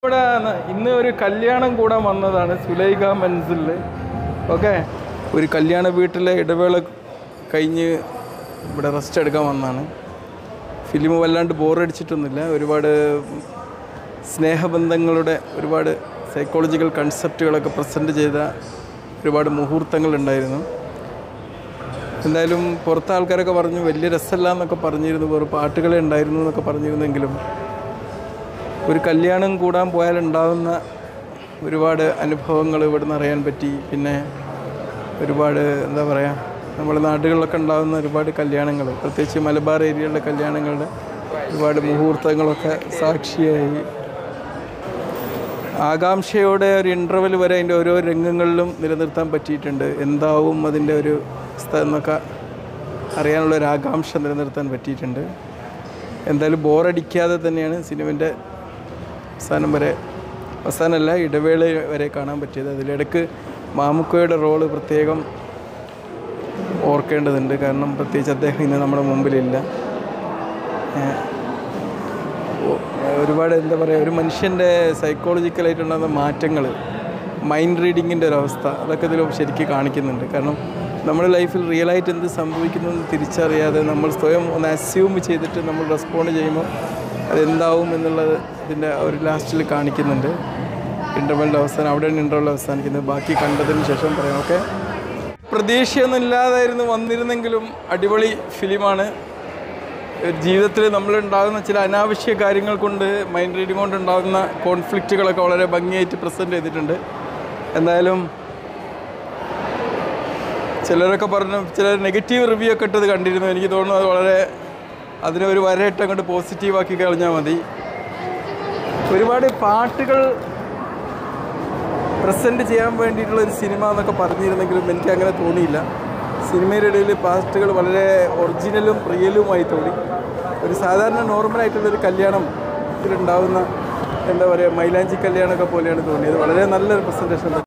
ഇവിടെ ന- ഇന്ന് ഒരു കല്യാണം കൂടാൻ വന്നതാണ് സുലൈഖ മെൻസിലിൽ ഓക്കെ ഒരു കല്യാണ വീട്ടിലെ ഇടവേള കഴിഞ്ഞ് ഇവിടെ റെസ്റ്റ് എടുക്കാൻ വന്നതാണ് ഫിലിം വല്ലാണ്ട് ബോറടിച്ചിട്ടൊന്നുമില്ല ഒരുപാട് സ്നേഹബന്ധങ്ങളുടെ ഒരുപാട് സൈക്കോളജിക്കൽ കൺസെപ്റ്റുകളൊക്കെ പ്രസൻറ്റ് ചെയ്ത ഒരുപാട് മുഹൂർത്തങ്ങളുണ്ടായിരുന്നു എന്തായാലും പുറത്തെ ആൾക്കാരൊക്കെ പറഞ്ഞു വലിയ രസമല്ല എന്നൊക്കെ പറഞ്ഞിരുന്നു വെറും പാട്ടുകളെ ഉണ്ടായിരുന്നു എന്നൊക്കെ പറഞ്ഞിരുന്നെങ്കിലും ഒരു കല്യാണം കൂടാൻ പോയാലുണ്ടാകുന്ന ഒരുപാട് അനുഭവങ്ങൾ ഇവിടുന്ന് അറിയാൻ പറ്റി പിന്നെ ഒരുപാട് എന്താ പറയുക നമ്മുടെ നാടുകളിലൊക്കെ ഉണ്ടാകുന്ന ഒരുപാട് കല്യാണങ്ങൾ പ്രത്യേകിച്ച് മലബാർ ഏരിയയിലെ കല്യാണങ്ങളുടെ ഒരുപാട് മുഹൂർത്തങ്ങളൊക്കെ സാക്ഷിയായി ആകാംക്ഷയോടെ ഒരു ഇൻ്റർവെൽ വരെ അതിൻ്റെ ഓരോ രംഗങ്ങളിലും നിലനിർത്താൻ പറ്റിയിട്ടുണ്ട് എന്താവും അതിൻ്റെ ഒരു അവസ്ഥ എന്നൊക്കെ അറിയാനുള്ള ഒരു ആകാംക്ഷ നിലനിർത്താൻ പറ്റിയിട്ടുണ്ട് എന്തായാലും ബോറടിക്കാതെ തന്നെയാണ് സിനിമൻ്റെ അവസാനം വരെ അവസാനമല്ല ഇടവേള വരെ കാണാൻ പറ്റിയത് അതിലിടക്ക് മാമുക്കോയുടെ റോള് പ്രത്യേകം ഓർക്കേണ്ടതുണ്ട് കാരണം പ്രത്യേകിച്ച് അദ്ദേഹം ഇന്ന് നമ്മുടെ മുമ്പിലില്ല ഏഹ് ഒ- ഒരുപാട് എന്താ പറയുക ഒരു മനുഷ്യൻ്റെ സൈക്കോളജിക്കലായിട്ടുണ്ടാകുന്ന മാറ്റങ്ങൾ മൈൻഡ് റീഡിങ്ങിൻ്റെ ഒരവസ്ഥ അതൊക്കെ ഇതിൽ ശരിക്കും കാണിക്കുന്നുണ്ട് കാരണം നമ്മുടെ ലൈഫിൽ റിയലായിട്ട് എന്ത് സംഭവിക്കുന്നു എന്ന് തിരിച്ചറിയാതെ നമ്മൾ സ്വയം ഒന്ന് അസ്യൂം ചെയ്തിട്ട് നമ്മൾ റെസ്പോണ്ട് ചെയ്യുമ്പോൾ അതെന്താവും എന്നുള്ളത് ഇതിൻ്റെ ഒരു ലാസ്റ്റിൽ കാണിക്കുന്നുണ്ട് ഇൻ്റർവെലിൻ്റെ അവസാനം അവിടെയാണ് ഇൻ്റർവെൽ അവസാനിക്കുന്നത് ബാക്കി കണ്ടതിന് ശേഷം പറയാം ഓക്കെ പ്രതീക്ഷയൊന്നും ഇല്ലാതായിരുന്നു വന്നിരുന്നെങ്കിലും അടിപൊളി ഫിലിമാണ് ജീവിതത്തിൽ നമ്മളുണ്ടാകുന്ന ചില അനാവശ്യ കാര്യങ്ങൾ കൊണ്ട് മൈൻഡ് റീഡിങ് കൊണ്ട് ഉണ്ടാകുന്ന കോൺഫ്ലിക്റ്റുകളൊക്കെ വളരെ ഭംഗിയായിട്ട് പ്രസൻറ്റ് ചെയ്തിട്ടുണ്ട് എന്തായാലും ചിലരൊക്കെ പറഞ്ഞു ചിലർ നെഗറ്റീവ് റിവ്യൂ ഒക്കെ ഇട്ടത് കണ്ടിരുന്നു എനിക്ക് തോന്നുന്നു അത് വളരെ അതിനെ ഒരു വരയിട്ട് അങ്ങോട്ട് പോസിറ്റീവാക്കി കളഞ്ഞാൽ മതി ഒരുപാട് പാട്ടുകൾ പ്രസൻറ്റ് ചെയ്യാൻ വേണ്ടിയിട്ടുള്ള ഒരു സിനിമ എന്നൊക്കെ പറഞ്ഞിരുന്നെങ്കിലും എനിക്ക് അങ്ങനെ തോന്നിയില്ല സിനിമയുടെ ഇടയിൽ പാട്ടുകൾ വളരെ ഒറിജിനലും റിയലുമായി തോന്നി ഒരു സാധാരണ നോർമലായിട്ടുള്ളൊരു കല്യാണം ഇതിലുണ്ടാവുന്ന എന്താ പറയുക മൈലാഞ്ചി കല്യാണമൊക്കെ പോലെയാണ് തോന്നിയത് വളരെ നല്ലൊരു പ്രസൻറ്റേഷൻ